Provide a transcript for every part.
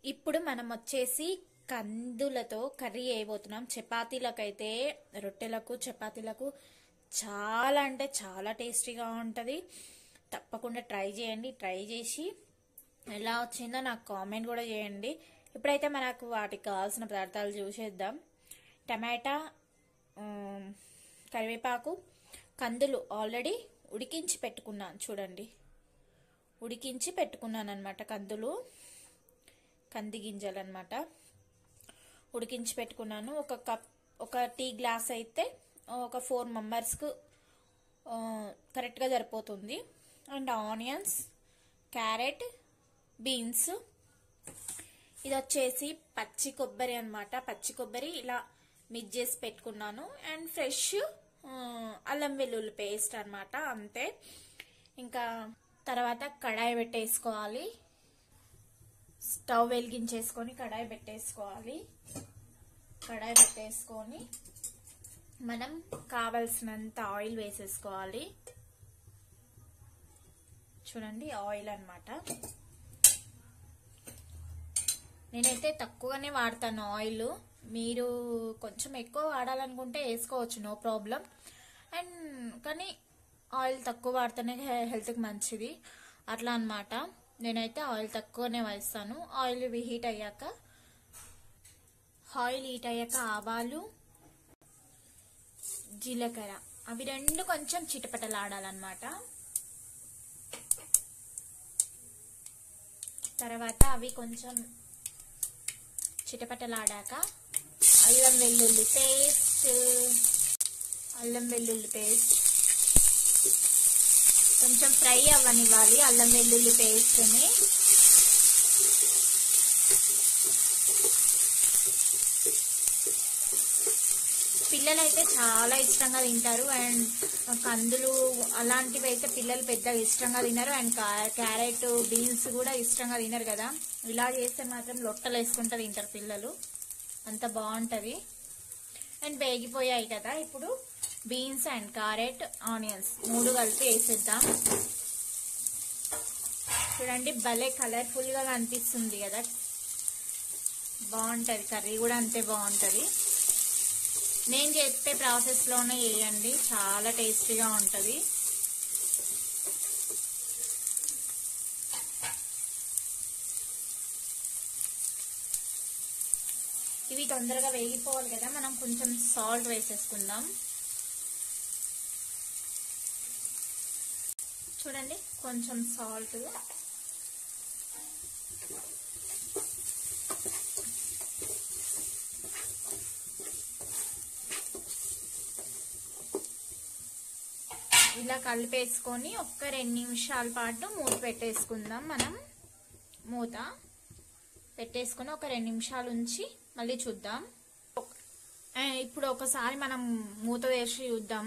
ఇప్పుడు మనం వచ్చేసి కందులతో కర్రీ వేయబోతున్నాం చపాతీలకైతే రొట్టెలకు చపాతీలకు చాలా అంటే చాలా టేస్టీగా ఉంటుంది తప్పకుండా ట్రై చేయండి ట్రై చేసి ఎలా వచ్చిందో నాకు కామెంట్ కూడా చేయండి ఇప్పుడైతే మనకు వాటికి కావాల్సిన పదార్థాలు చూసేద్దాం టమాటా ఉమ్, కరివేపాకు కందులు ఆల్రెడీ ఉడికించి పెట్టుకున్నాను చూడండి ఉడికించి పెట్టుకున్నాను అనమాట కందులు కంది గింజలు అనమాట ఉడికించి పెట్టుకున్నాను ఒక కప్ ఒక టీ గ్లాస్ అయితే ఒక ఫోర్ మెంబర్స్కు కరెక్ట్గా సరిపోతుంది అండ్ ఆనియన్స్ క్యారెట్ బీన్స్ ఇది వచ్చేసి పచ్చి కొబ్బరి అన్నమాట పచ్చి కొబ్బరి ఇలా మిక్స్ చేసి పెట్టుకున్నాను అండ్ ఫ్రెష్ అల్లం వెల్లుల్లి పేస్ట్ అన్నమాట అంతే ఇంకా తర్వాత కడాయి పెట్టేసుకోవాలి స్టవ్ వెలిగించేసుకొని కడాయి పెట్టేసుకోవాలి కడాయి పెట్టేసుకొని మనం కావలసినంత ఆయిల్ వేసేసుకోవాలి చూడండి ఆయిల్ అన్నమాట నేనైతే తక్కువగానే వాడతాను ఆయిల్ మీరు కొంచెం ఎక్కువ వాడాలనుకుంటే వేసుకోవచ్చు నో ప్రాబ్లం అండ్ కానీ ఆయిల్ తక్కువ వాడితేనే హె- హెల్త్కి మంచిది అట్లా అన్నమాట నేనైతే ఆయిల్ తక్కువనే వేస్తాను ఆయిల్ హీట్ అయ్యాక ఆయిల్ హీట్ అయ్యాక ఆవాలు జీలకర్ర అవి రెండు కొంచెం చిటపటలాడాలన్నమాట తర్వాత అవి కొంచెం చిటపటలాడాక అల్లం వెల్లుల్లి పేస్ట్ అల్లం వెల్లుల్లి పేస్ట్ కొంచెం ఫ్రై అవ్వనివ్వాలి అల్లం వెల్లుల్లి పేస్ట్ని పిల్లలైతే చాలా ఇష్టంగా తింటారు అండ్ కందులు అలాంటివి అయితే పిల్లలు పెద్దగా ఇష్టంగా తినరు అండ్ కా- క్యారెట్ బీన్స్ కూడా ఇష్టంగా తినరు కదా ఇలా చేస్తే మాత్రం లొట్టలు వేసుకుంటూ తింటారు పిల్లలు అంత బాగుంటది అండ్ వేగిపోయాయి కదా ఇప్పుడు బీన్స్ అండ్ క్యారెట్ ఆనియన్స్ మూడు కలిపి వేసేద్దాం చూడండి భలే కలర్ఫుల్ గా కనిపిస్తుంది కదా బాగుంటది కర్రీ కూడా అంతే బాగుంటది నేను చెప్పే ప్రాసెస్ లోనే వేయండి చాలా టేస్టీగా ఉంటది ఇవి తొందరగా వేగిపోవాలి కదా మనం కొంచెం సాల్ట్ వేసేసుకుందాం చూడండి కొంచెం సాల్ట్ ఇలా కలిపేసుకొని ఒక్క రెండు నిమిషాల పాటు మూత పెట్టేసుకుందాం మనం మూత పెట్టేసుకొని ఒక రెండు నిమిషాలు ఉంచి మళ్ళీ చూద్దాం ఆ, ఇప్పుడు ఒకసారి మనం మూత వేసి చూద్దాం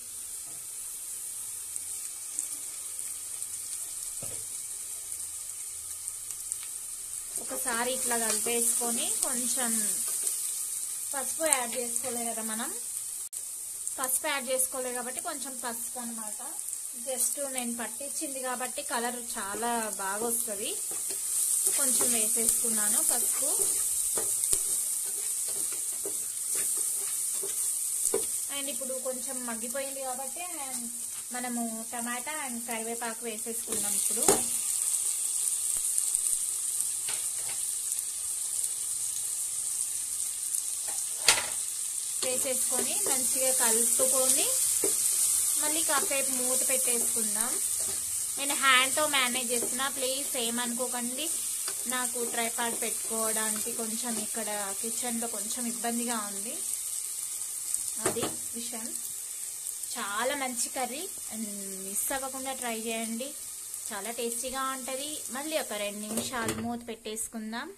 ఒకసారి ఇట్లా కలిపేసుకొని కొంచెం పసుపు యాడ్ చేసుకోలే కదా మనం పసుపు యాడ్ చేసుకోలేదు కాబట్టి కొంచెం పసుపు అనమాట జస్ట్ నేను పట్టించింది కాబట్టి కలర్ చాలా బాగా వస్తుంది కొంచెం వేసేసుకున్నాను పసుపు అండ్ ఇప్పుడు కొంచెం మగ్గిపోయింది కాబట్టి and మనము టమాటా అండ్ కరివేపాకు వేసేసుకుందాం ఇప్పుడు వేసేసుకొని మంచిగా కలుపుకొని మళ్ళీ కాసేపు మూత పెట్టేసుకుందాం నేను హ్యాండ్తో మేనేజ్ చేస్తున్నా ప్లీజ్ ఏమనుకోకండి నాకు ట్రైపాడ్ పెట్టుకోవడానికి కొంచెం ఇక్కడ కిచెన్లో కొంచెం ఇబ్బందిగా ఉంది అది విషయం చాలా మంచి కర్రీ అండ్ మిస్ అవ్వకుండా ట్రై చేయండి చాలా టేస్టీగా ఉంటుంది మళ్ళీ ఒక రెండు నిమిషాలు మూత పెట్టేసుకుందాం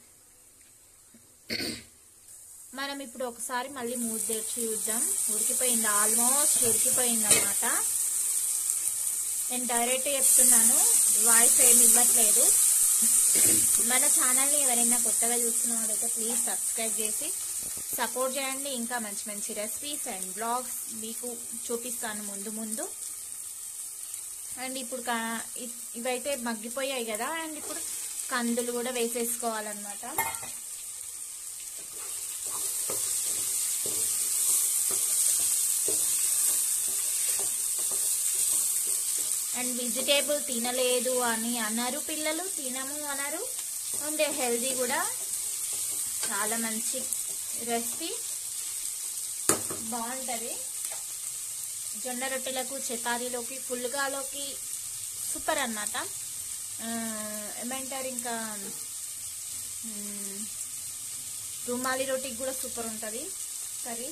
మనం ఇప్పుడు ఒకసారి మళ్ళీ మూత తెరిచి చూద్దాం ఉడికిపోయింది ఆల్మోస్ట్ ఉడికిపోయింది అనమాట నేను డైరెక్ట్ చెప్తున్నాను వాయిస్ ఏమి ఇవ్వట్లేదు మన ఛానల్ని ఎవరైనా కొత్తగా చూస్తున్న వాళ్ళైతే ప్లీజ్ సబ్స్క్రైబ్ చేసి సపోర్ట్ చేయండి ఇంకా మంచి మంచి రెసిపీస్ అండ్ బ్లాగ్స్ మీకు చూపిస్తాను ముందు ముందు అండ్ ఇప్పుడు కా- ఇ- ఇవైతే మగ్గిపోయాయి కదా అండ్ ఇప్పుడు కందులు కూడా వేసేసుకోవాలన్నమాట అండ్ వెజిటేబుల్ తినలేదు అని అన్నారు పిల్లలు తినము అన్నారు అండ్ హెల్దీ కూడా చాలా మంచి రెసిపీ బాగుంటుంది జొన్న రొట్టెలకు చపాతీలోకి పుల్గాలోకి సూపర్ అన్నమాట ఆ, ఏమంటారు ఇంకా మ్, రుమాలి రోటీకి కూడా సూపర్ ఉంటుంది కర్రీ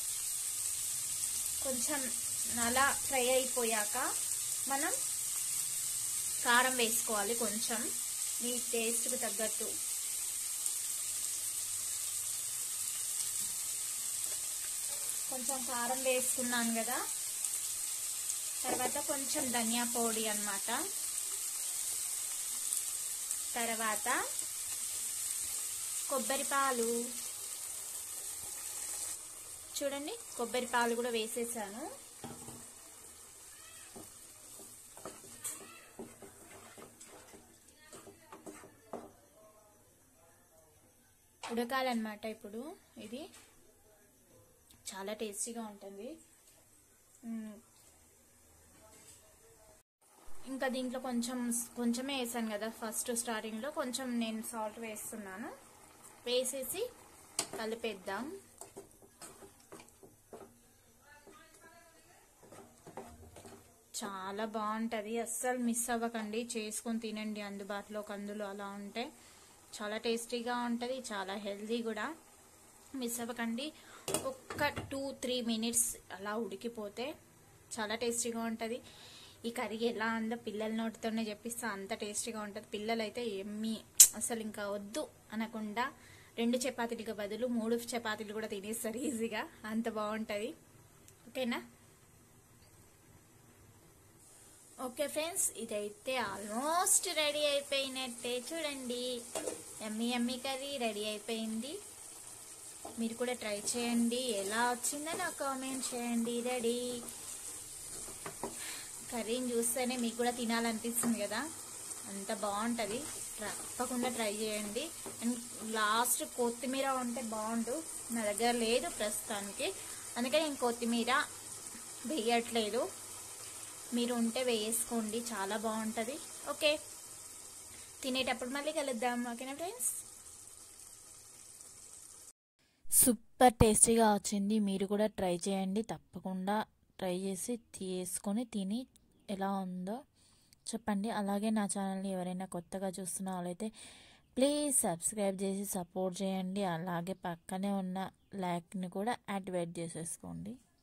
కొంచెం అలా ఫ్రై అయిపోయాక మనం కారం వేసుకోవాలి కొంచెం మీ టేస్ట్కి తగ్గట్టు కొంచెం కారం వేసుకున్నాను కదా తర్వాత కొంచెం ధనియా పొడి అన్నమాట తర్వాత కొబ్బరి పాలు చూడండి కొబ్బరి పాలు కూడా వేసేసాను ఉడకాలన్నమాట ఇప్పుడు ఇది చాలా టేస్టీగా ఉంటుంది మ్, ఇంకా దీంట్లో కొంచెం కొంచెమే వేసాను కదా ఫస్ట్ స్టార్టింగ్లో కొంచెం నేను సాల్ట్ వేస్తున్నాను వేసేసి కలిపేద్దాం చాలా బాగుంటుంది అస్సలు మిస్ అవ్వకండి చేసుకొని తినండి అందుబాటులో కందులు అలా ఉంటే చాలా టేస్టీగా ఉంటుంది చాలా హెల్దీ కూడా మిస్ అవ్వకండి ఒక్క టూ త్రీ మినిట్స్ అలా ఉడికిపోతే చాలా టేస్టీగా ఉంటుంది ఈ కర్రీ ఎలా ఉందో పిల్లల నోటితోనే చెప్పిస్తే అంత టేస్టీగా ఉంటుంది పిల్లలు అయితే ఎమ్మి అసలు ఇంకా వద్దు అనకుండా రెండు చపాతీలకు బదులు మూడు చపాతీలు కూడా తినేస్తారు ఈజీగా అంత బాగుంటుంది ఓకేనా ఓకే ఫ్రెండ్స్ ఇదైతే ఆల్మోస్ట్ రెడీ అయిపోయినట్టే చూడండి ఎమ్మి ఎమ్మి కర్రీ రెడీ అయిపోయింది మీరు కూడా ట్రై చేయండి ఎలా వచ్చిందో నాకు కామెంట్ చేయండి రెడీ కర్రీని చూస్తేనే మీకు కూడా తినాలనిపిస్తుంది కదా అంత బాగుంటుంది తప్పకుండా ట్రై చేయండి అండ్ లాస్ట్ కొత్తిమీర ఉంటే బాగుండు నా దగ్గర లేదు ప్రస్తుతానికి అందుకే నేను కొత్తిమీర వేయట్లేదు మీరు ఉంటే వేసుకోండి చాలా బాగుంటుంది ఓకే తినేటప్పుడు మళ్ళీ కలుద్దాం ఓకేనా ఫ్రెండ్స్ సూపర్ టేస్టీగా వచ్చింది మీరు కూడా ట్రై చేయండి తప్పకుండా ట్రై చేసి తీసుకొని తిని ఎలా ఉందో చెప్పండి అలాగే నా ఛానల్ని ఎవరైనా కొత్తగా చూస్తున్న వాళ్ళైతే ప్లీజ్ సబ్స్క్రైబ్ చేసి సపోర్ట్ చేయండి అలాగే పక్కనే ఉన్న లైక్ని కూడా యాక్టివేట్ చేసేసుకోండి